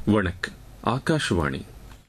வணக்கம் ஆகாஷவாணி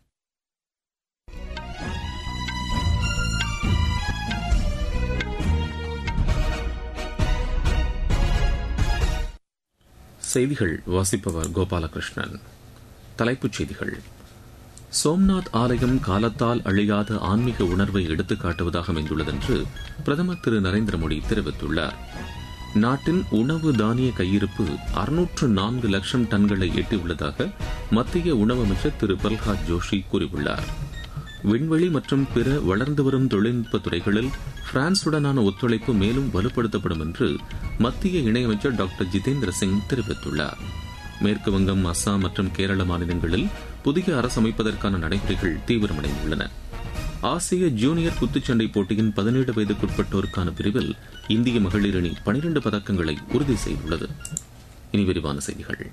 செய்திகள் வாசிப்பவர் கோபாலகிருஷ்ணன் தலைப்புச் செய்திகள் சோம்நாத் ஆலயம் காலத்தால் அழியாத ஆன்மீக உணர்வை எடுத்துக் காட்டுவதாக அமைந்துள்ளது என்று பிரதமர் திரு நரேந்திர மோடி தெரிவித்துள்ளார் நாட்டின் உணவு தானிய கையிருப்பு அறுநூற்று நான்கு லட்சம் டன்களை எட்டியுள்ளதாக மத்திய உணவு அமைச்சர் திரு பிரல்ஹாத் ஜோஷி கூறியுள்ளார் விண்வெளி மற்றும் பிற வளர்ந்து வரும் தொழில்நுட்ப துறைகளில் பிரான்சுடனான ஒத்துழைப்பு மேலும் வலுப்படுத்தப்படும் என்று மத்திய இணையமைச்சர் டாக்டர் ஜிதேந்திர சிங் தெரிவித்துள்ளார் மேற்குவங்கம் அஸ்ஸாம் மற்றும் கேரள மாநிலங்களில் புதிய அரசு அமைப்பதற்கான நடைமுறைகள் தீவிரமடைந்துள்ளன ஆசிய ஜூனியர் குத்துச்சண்டை போட்டியின் பதினேழு வயதுக்குட்பட்டோருக்கான பிரிவில் இந்திய மகளிர் அணி பனிரண்டு பதக்கங்களை உறுதி செய்துள்ளது இனி விரிவான செய்திகள்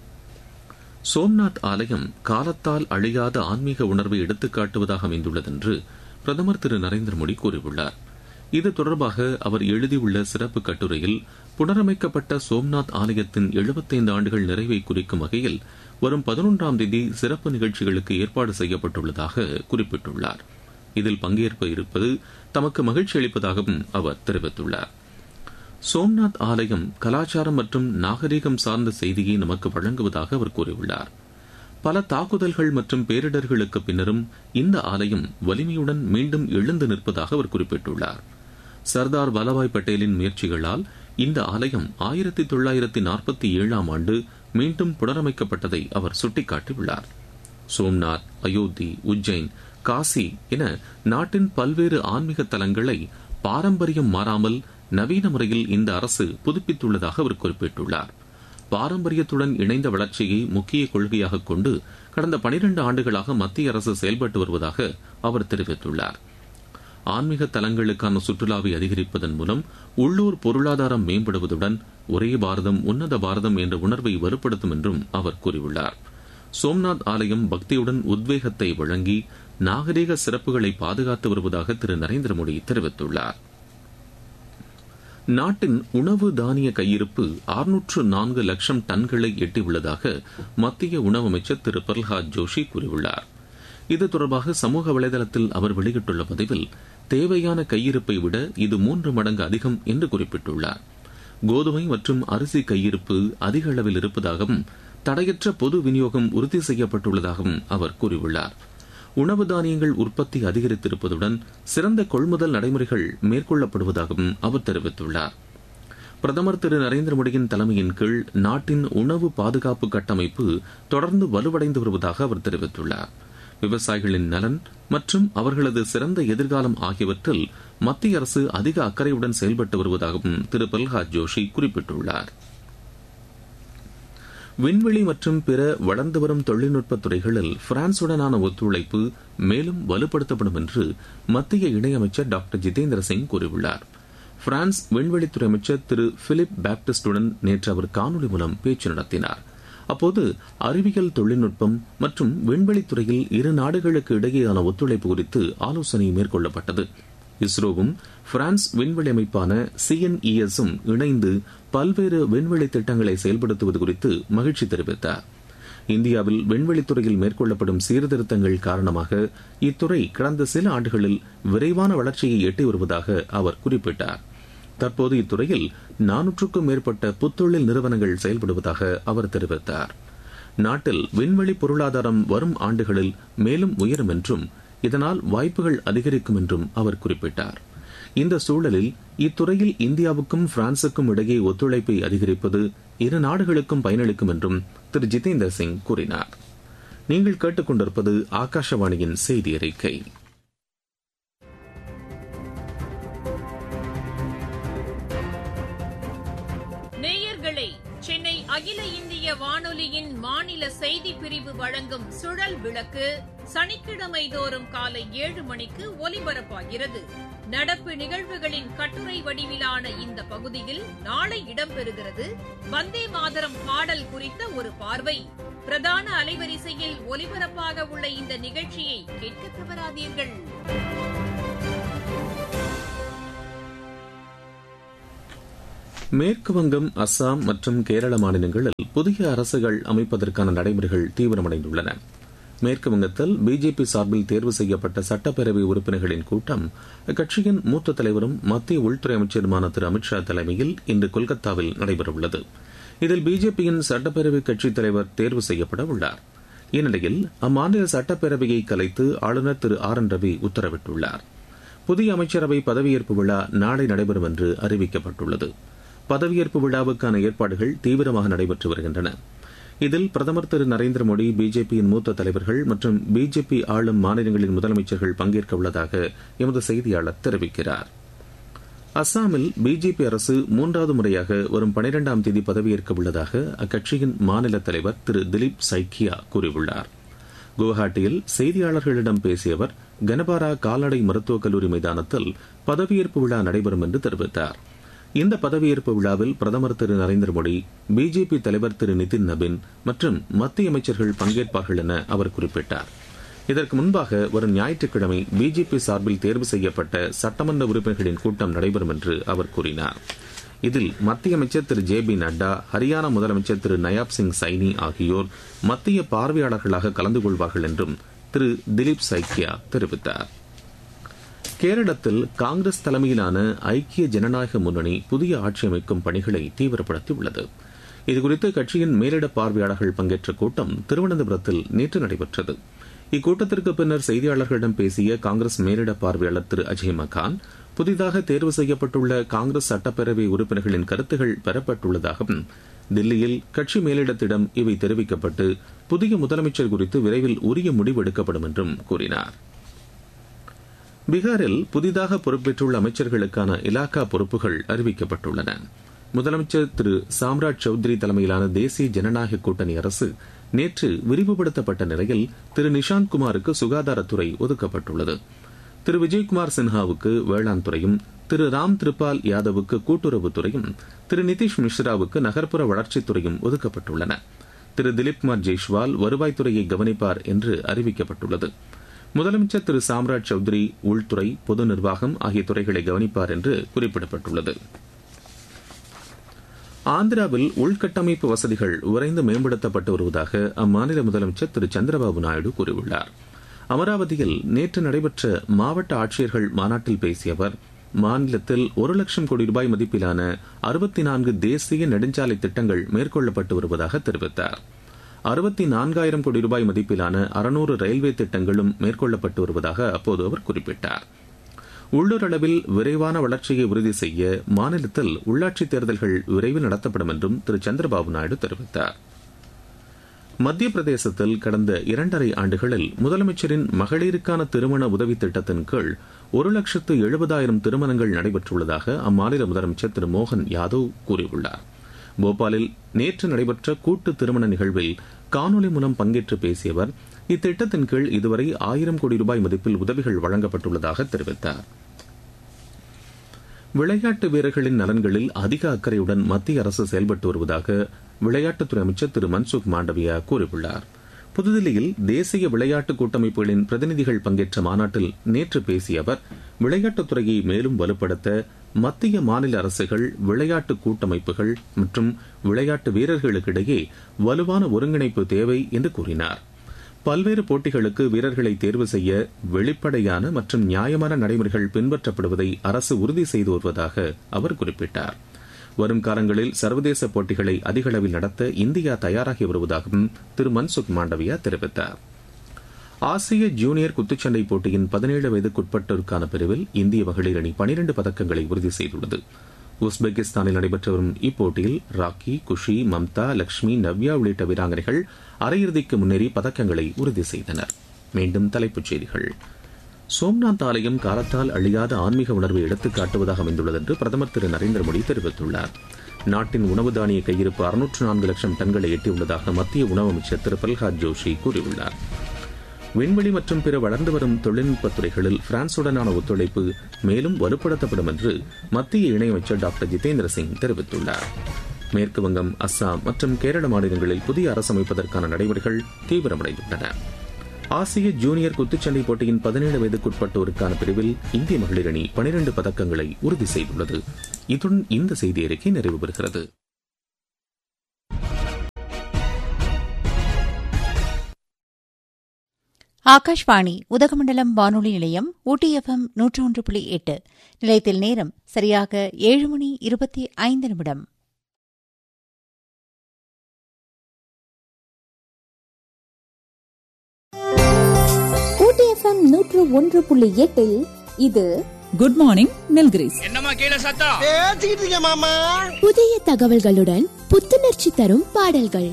சோம்நாத் ஆலயம் காலத்தால் அழியாத ஆன்மீக உணர்வை எடுத்துக்காட்டுவதாக அமைந்துள்ளது என்று பிரதமர் திரு நரேந்திர மோடி கூறியுள்ளார் இது தொடர்பாக அவர் எழுதியுள்ள சிறப்பு கட்டுரையில் புனரமைக்கப்பட்ட சோம்நாத் ஆலயத்தின் எழுபத்தைந்து ஆண்டுகள் நிறைவை குறிக்கும் வகையில் வரும் பதினொன்றாம் தேதி சிறப்பு நிகழ்ச்சிகளுக்கு ஏற்பாடு செய்யப்பட்டுள்ளதாக குறிப்பிட்டுள்ளார் இதில் பங்கேற்ப இருப்பது தமக்கு மகிழ்ச்சி அளிப்பதாகவும் அவர் தெரிவித்துள்ளார் சோம்நாத் ஆலயம் கலாச்சாரம் மற்றும் நாகரீகம் சார்ந்த செய்தியை நமக்கு வழங்குவதாக அவர் கூறியுள்ளார் பல தாக்குதல்கள் மற்றும் பேரிடர்களுக்கு பின்னரும் இந்த ஆலயம் வலிமையுடன் மீண்டும் எழுந்து நிற்பதாக அவர் குறிப்பிட்டுள்ளார் சர்தார் வல்லபாய் பட்டேலின் முயற்சிகளால் இந்த ஆலயம் ஆயிரத்தி தொள்ளாயிரத்தி நாற்பத்தி ஏழாம் ஆண்டு மீண்டும் புனரமைக்கப்பட்டதை அவர் சுட்டிக்காட்டியுள்ளார் சோம்நாத் அயோத்தி உஜ்ஜைன் காசி என நாட்டின் பல்வேறு ஆன்மீக தலங்களை பாரம்பரியம் மாறாமல் நவீன முறையில் இந்த அரசு புதுப்பித்துள்ளதாக அவர் குறிப்பிட்டுள்ளார் பாரம்பரியத்துடன் இணைந்த வளர்ச்சியை முக்கிய கொள்கையாக கொண்டு கடந்த பனிரண்டு ஆண்டுகளாக மத்திய அரசு செயல்பட்டு வருவதாக அவர் தெரிவித்துள்ளார் ஆன்மீக தலங்களுக்கான சுற்றுலாவை அதிகரிப்பதன் மூலம் உள்ளூர் பொருளாதாரம் மேம்படுவதுடன் ஒரே பாரதம் உன்னத பாரதம் என்ற உணர்வை வலுப்படுத்தும் என்றும் அவர் கூறியுள்ளார் சோம்நாத் ஆலயம் பக்தியுடன் உத்வேகத்தை வழங்கி நாகரீக சிறப்புகளை பாதுகாத்து வருவதாக திரு நரேந்திர மோடி தெரிவித்துள்ளார் நாட்டின் உணவு தானிய கையிருப்பு அறுநூற்று நான்கு லட்சம் டன்களை எட்டியுள்ளதாக மத்திய உணவு அமைச்சர் திரு பிரல்ஹாத் ஜோஷி கூறியுள்ளார் இது தொடர்பாக சமூக வலைதளத்தில் அவர் வெளியிட்டுள்ள பதிவில் தேவையான கையிருப்பை விட இது மூன்று மடங்கு அதிகம் என்று குறிப்பிட்டுள்ளார் கோதுமை மற்றும் அரிசி கையிருப்பு அதிக அளவில் இருப்பதாகவும் தடையற்ற பொது விநியோகம் உறுதி செய்யப்பட்டுள்ளதாகவும் அவர் கூறியுள்ளார் உணவு தானியங்கள் உற்பத்தி அதிகரித்திருப்பதுடன் சிறந்த கொள்முதல் நடைமுறைகள் மேற்கொள்ளப்படுவதாகவும் அவர் தெரிவித்துள்ளார் பிரதமர் திரு நரேந்திர மோடியின் தலைமையின் கீழ் நாட்டின் உணவு பாதுகாப்பு கட்டமைப்பு தொடர்ந்து வலுவடைந்து வருவதாக அவர் தெரிவித்துள்ளார் விவசாயிகளின் நலன் மற்றும் அவர்களது சிறந்த எதிர்காலம் ஆகியவற்றில் மத்திய அரசு அதிக அக்கறையுடன் செயல்பட்டு வருவதாகவும் திரு பிரல்ஹாத் ஜோஷி குறிப்பிட்டுள்ளார் விண்வெளி மற்றும் பிற வளர்ந்து வரும் தொழில்நுட்ப துறைகளில் பிரான்சுடனான ஒத்துழைப்பு மேலும் வலுப்படுத்தப்படும் என்று மத்திய இணையமைச்சர் டாக்டர் ஜிதேந்திர சிங் கூறியுள்ளார் பிரான்ஸ் விண்வெளித்துறை அமைச்சர் திரு பிலிப் பாப்டிஸ்டுடன் நேற்று அவர் காணொலி மூலம் பேச்சு நடத்தினார் அப்போது அறிவியல் தொழில்நுட்பம் மற்றும் விண்வெளித்துறையில் இரு நாடுகளுக்கு இடையேயான ஒத்துழைப்பு குறித்து ஆலோசனை மேற்கொள்ளப்பட்டது இஸ்ரோவும் பிரான்ஸ் விண்வெளி அமைப்பான சிஎன்இஎஸும் இணைந்து பல்வேறு விண்வெளி திட்டங்களை செயல்படுத்துவது குறித்து மகிழ்ச்சி தெரிவித்தார் இந்தியாவில் விண்வெளித்துறையில் மேற்கொள்ளப்படும் சீர்திருத்தங்கள் காரணமாக இத்துறை கடந்த சில ஆண்டுகளில் விரைவான வளர்ச்சியை எட்டி வருவதாக அவர் குறிப்பிட்டார் தற்போது இத்துறையில் நானூற்றுக்கும் மேற்பட்ட புத்தொழில் நிறுவனங்கள் செயல்படுவதாக அவர் தெரிவித்தார் நாட்டில் விண்வெளி பொருளாதாரம் வரும் ஆண்டுகளில் மேலும் உயரும் என்றும் இதனால் வாய்ப்புகள் அதிகரிக்கும் என்றும் அவர் குறிப்பிட்டார் இந்த சூழலில் இத்துறையில் இந்தியாவுக்கும் பிரான்சுக்கும் இடையே ஒத்துழைப்பை அதிகரிப்பது இரு நாடுகளுக்கும் பயனளிக்கும் என்றும் திரு ஜிதேந்திர சிங் கூறினார் நீங்கள் கேட்டுக்கொண்டிருப்பது ஆகாஷவாணியின் செய்தி அறிக்கை நேயர்களே சென்னை அகில இந்திய வானொலியின் மாநில செய்தி பிரிவு வழங்கும் சுழல் விளக்கு சனிக்கிழமை தோறும் காலை ஏழு மணிக்கு ஒலிபரப்பாகிறது நடப்பு நிகழ்வுகளின் கட்டுரை வடிவிலான இந்த பகுதியில் நாளை இடம்பெறுகிறது வந்தே மாதரம் பாடல் குறித்த ஒரு பார்வை பிரதான அலைவரிசையில் ஒலிபரப்பாக உள்ள இந்த நிகழ்ச்சியை கேட்க தவறாதீர்கள் மேற்கு வங்கம் அஸ்ஸாம் மற்றும் கேரள மாநிலங்களில் புதிய அரசுகள் அமைப்பதற்கான நடைமுறைகள் தீவிரமடைந்துள்ளன மேற்கு வங்கத்தில் பிஜேபி சார்பில் தேர்வு செய்யப்பட்ட சட்டப்பேரவை உறுப்பினர்களின் கூட்டம் அக்கட்சியின் மூத்த தலைவரும் மத்திய உள்துறை அமைச்சருமான திரு அமித்ஷா தலைமையில் இன்று கொல்கத்தாவில் நடைபெறவுள்ளது இதில் பிஜேபியின் சட்டப்பேரவை கட்சித் தலைவர் தேர்வு செய்யப்பட உள்ளார் இந்நிலையில் அம்மாநில சட்டப்பேரவையை கலைத்து ஆளுநர் திரு ஆர் என் ரவி உத்தரவிட்டுள்ளார் புதிய அமைச்சரவை பதவியேற்பு விழா நாளை நடைபெறும் என்று அறிவிக்கப்பட்டுள்ளது பதவியேற்பு விழாவுக்கான ஏற்பாடுகள் தீவிரமாக நடைபெற்று வருகின்றன இதில் பிரதமர் திரு நரேந்திர மோடி பிஜேபியின் மூத்த தலைவர்கள் மற்றும் பிஜேபி ஆளும் மாநிலங்களின் முதலமைச்சர்கள் பங்கேற்க உள்ளதாக எமது செய்தியாளர் தெரிவிக்கிறார் அஸ்ஸாமில் பிஜேபி அரசு மூன்றாவது முறையாக வரும் பனிரெண்டாம் தேதி பதவியேற்க உள்ளதாக அக்கட்சியின் மாநில தலைவர் திரு திலீப் சைக்கியா கூறியுள்ளார் குவஹாட்டியில் செய்தியாளர்களிடம் பேசிய அவர் கனபாரா கால்நடை மருத்துவக் கல்லூரி மைதானத்தில் பதவியேற்பு விழா நடைபெறும் என்று தெரிவித்தார் இந்த பதவியேற்பு விழாவில் பிரதமர் திரு நரேந்திர மோடி பிஜேபி தலைவர் திரு நிதின் நபின் மற்றும் மத்திய அமைச்சர்கள் பங்கேற்பார்கள் என அவர் குறிப்பிட்டார் இதற்கு முன்பாக வரும் ஞாயிற்றுக்கிழமை பிஜேபி சார்பில் தேர்வு செய்யப்பட்ட சட்டமன்ற உறுப்பினர்களின் கூட்டம் நடைபெறும் என்று அவர் கூறினார் இதில் மத்திய அமைச்சர் திரு ஜே பி நட்டா ஹரியானா முதலமைச்சர் திரு நயாப் சிங் சைனி ஆகியோர் மத்திய பார்வையாளர்களாக கலந்து கொள்வார்கள் என்றும் திரு திலீப் சைக்கியா தெரிவித்தார் கேரளத்தில் காங்கிரஸ் தலைமையிலான ஐக்கிய ஜனநாயக முன்னணி புதிய ஆட்சி அமைக்கும் பணிகளை தீவிரப்படுத்தியுள்ளது இதுகுறித்து கட்சியின் மேலிட பார்வையாளர்கள் பங்கேற்ற கூட்டம் திருவனந்தபுரத்தில் நேற்று நடைபெற்றது இக்கூட்டத்திற்கு பின்னர் செய்தியாளர்களிடம் பேசிய காங்கிரஸ் மேலிட பார்வையாளர் திரு அஜய் மகான் புதிதாக தேர்வு செய்யப்பட்டுள்ள காங்கிரஸ் சட்டப்பேரவை உறுப்பினர்களின் கருத்துகள் பெறப்பட்டுள்ளதாகவும் தில்லியில் கட்சி மேலிடத்திடம் இவை தெரிவிக்கப்பட்டு புதிய முதலமைச்சர் குறித்து விரைவில் உரிய முடிவு எடுக்கப்படும் என்றும் கூறினார் பீகாரில் புதிதாக பொறுப்பேற்றுள்ள அமைச்சர்களுக்கான இலாக்கா பொறுப்புகள் அறிவிக்கப்பட்டுள்ளன முதலமைச்சர் திரு சாம்ராஜ் சௌத்ரி தலைமையிலான தேசிய ஜனநாயக கூட்டணி அரசு நேற்று விரிவுபடுத்தப்பட்ட நிலையில் திரு நிஷாந்த் குமாருக்கு சுகாதாரத்துறை ஒதுக்கப்பட்டுள்ளது திரு விஜய்குமார் சின்ஹாவுக்கு வேளாண் துறையும் திரு ராம் திரிபால் யாதவுக்கு கூட்டுறவுத்துறையும் திரு நிதிஷ் மிஸ்ராவுக்கு நகர்ப்புற வளர்ச்சித்துறையும் ஒதுக்கப்பட்டுள்ளன திரு திலீப்குமார் ஜெய்ஷ்வால் வருவாய்த்துறையை கவனிப்பார் என்று அறிவிக்கப்பட்டுள்ளது முதலமைச்சர் திரு சாம்ராஜ் சௌத்ரி உள்துறை பொது நிர்வாகம் ஆகிய துறைகளை கவனிப்பார் என்று குறிப்பிடப்பட்டுள்ளது ஆந்திராவில் உள்கட்டமைப்பு வசதிகள் விரைந்து மேம்படுத்தப்பட்டு வருவதாக அம்மாநில முதலமைச்சர் திரு சந்திரபாபு நாயுடு கூறியுள்ளார் அமராவதியில் நேற்று நடைபெற்ற மாவட்ட ஆட்சியர்கள் மாநாட்டில் பேசிய அவர் மாநிலத்தில் ஒரு லட்சம் கோடி ரூபாய் மதிப்பிலான அறுபத்தி நான்கு தேசிய நெடுஞ்சாலை திட்டங்கள் மேற்கொள்ளப்பட்டு வருவதாக தெரிவித்தார் அறுபத்தி நான்காயிரம் கோடி ரூபாய் மதிப்பிலான அறுநூறு ரயில்வே திட்டங்களும் மேற்கொள்ளப்பட்டு வருவதாக அப்போது அவர் குறிப்பிட்டார் உள்ளூர் அளவில் விரைவான வளர்ச்சியை உறுதி செய்ய மாநிலத்தில் உள்ளாட்சித் தேர்தல்கள் விரைவில் நடத்தப்படும் என்றும் திரு சந்திரபாபு நாயுடு தெரிவித்தார் மத்திய பிரதேசத்தில் கடந்த இரண்டரை ஆண்டுகளில் முதலமைச்சரின் மகளிருக்கான திருமண உதவி திட்டத்தின் கீழ் ஒரு லட்சத்து எழுபதாயிரம் திருமணங்கள் நடைபெற்றுள்ளதாக அம்மாநில முதலமைச்சர் திரு மோகன் யாதவ் கூறியுள்ளார் போபாலில் நேற்று நடைபெற்ற கூட்டு திருமண நிகழ்வில் காணொலி மூலம் பங்கேற்று பேசிய அவர் இத்திட்டத்தின் கீழ் இதுவரை ஆயிரம் கோடி ரூபாய் மதிப்பில் உதவிகள் வழங்கப்பட்டுள்ளதாக தெரிவித்தார் விளையாட்டு வீரர்களின் நலன்களில் அதிக அக்கறையுடன் மத்திய அரசு செயல்பட்டு வருவதாக விளையாட்டுத்துறை அமைச்சர் திரு மன்சுக் மாண்டவியா கூறியுள்ளார் புதுதில்லியில் தேசிய விளையாட்டு கூட்டமைப்புகளின் பிரதிநிதிகள் பங்கேற்ற மாநாட்டில் நேற்று பேசிய அவர் விளையாட்டுத்துறையை மேலும் வலுப்படுத்த மத்திய மாநில அரசுகள் விளையாட்டு கூட்டமைப்புகள் மற்றும் விளையாட்டு வீரர்களுக்கிடையே வலுவான ஒருங்கிணைப்பு தேவை என்று கூறினார் பல்வேறு போட்டிகளுக்கு வீரர்களை தேர்வு செய்ய வெளிப்படையான மற்றும் நியாயமான நடைமுறைகள் பின்பற்றப்படுவதை அரசு உறுதி செய்து வருவதாக அவர் குறிப்பிட்டார் வரும் காலங்களில் சர்வதேச போட்டிகளை அதிக அளவில் நடத்த இந்தியா தயாராகி வருவதாகவும் திரு மன்சுக் மாண்டவியா தெரிவித்தார் ஆசிய ஜூனியர் குத்துச்சண்டை போட்டியின் பதினேழு வயதுக்குட்பட்டோருக்கான பிரிவில் இந்திய மகளிர் அணி பனிரண்டு பதக்கங்களை உறுதி செய்துள்ளது உஸ்பெகிஸ்தானில் நடைபெற்று வரும் இப்போட்டியில் ராக்கி குஷி மம்தா லட்சுமி நவ்யா உள்ளிட்ட வீராங்கனைகள் அரையிறுதிக்கு முன்னேறி பதக்கங்களை உறுதி செய்தனர் மீண்டும் தலைப்புச் செய்திகள் சோம்நாத் ஆலயம் காலத்தால் அழியாத ஆன்மீக உணர்வை எடுத்துக் காட்டுவதாக அமைந்துள்ளது என்று பிரதமர் திரு நரேந்திர மோடி தெரிவித்துள்ளார் நாட்டின் உணவு தானிய கையிருப்பு அறுநூற்று நான்கு லட்சம் டன்களை எட்டியுள்ளதாக மத்திய உணவு அமைச்சர் திரு பிரல்ஹாத் ஜோஷி கூறியுள்ளார் விண்வெளி மற்றும் பிற வளர்ந்து வரும் தொழில்நுட்பத் துறைகளில் பிரான்சுடனான ஒத்துழைப்பு மேலும் வலுப்படுத்தப்படும் என்று மத்திய இணையமைச்சர் டாக்டர் ஜிதேந்திர சிங் தெரிவித்துள்ளார் மேற்கு வங்கம் அஸ்ஸாம் மற்றும் கேரள மாநிலங்களில் புதிய அரசு அமைப்பதற்கான நடைமுறைகள் தீவிரமடைந்துள்ளன ஆசிய ஜூனியர் குத்துச்சண்டை போட்டியின் பதினேழு வயதுக்குட்பட்டோருக்கான பிரிவில் இந்திய மகளிர் அணி பனிரண்டு பதக்கங்களை உறுதி செய்துள்ளது இத்துடன் இந்த செய்தி அறிக்கை நிறைவு பெறுகிறது ஆகாஷ்வாணி உதகமண்டலம் வானொலி நிலையம் ஊட்டி எஃப்எம் நூற்று ஒன்று புள்ளி எட்டு நிலையத்தில் நேரம் சரியாக ஏழு மணி இருபத்தி ஐந்து நிமிடம் ஊட்டி எஃப்எம் நூற்று ஒன்று புள்ளி எட்டில் இது குட் மார்னிங் நெல்கிரிஸ் என்னம்மா கீழே சத்தம் பேசிக்கிட்டு இருக்க மாமா புதிய தகவல்களுடன் புத்துணர்ச்சி தரும் பாடல்கள்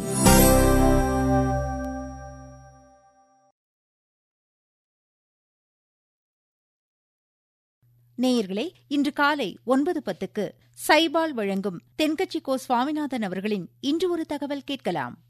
நேயர்களே இன்று காலை ஒன்பது பத்துக்கு சைபால் வழங்கும் தென்கட்சி கோ சுவாமிநாதன் அவர்களின் இன்று ஒரு தகவல் கேட்கலாம்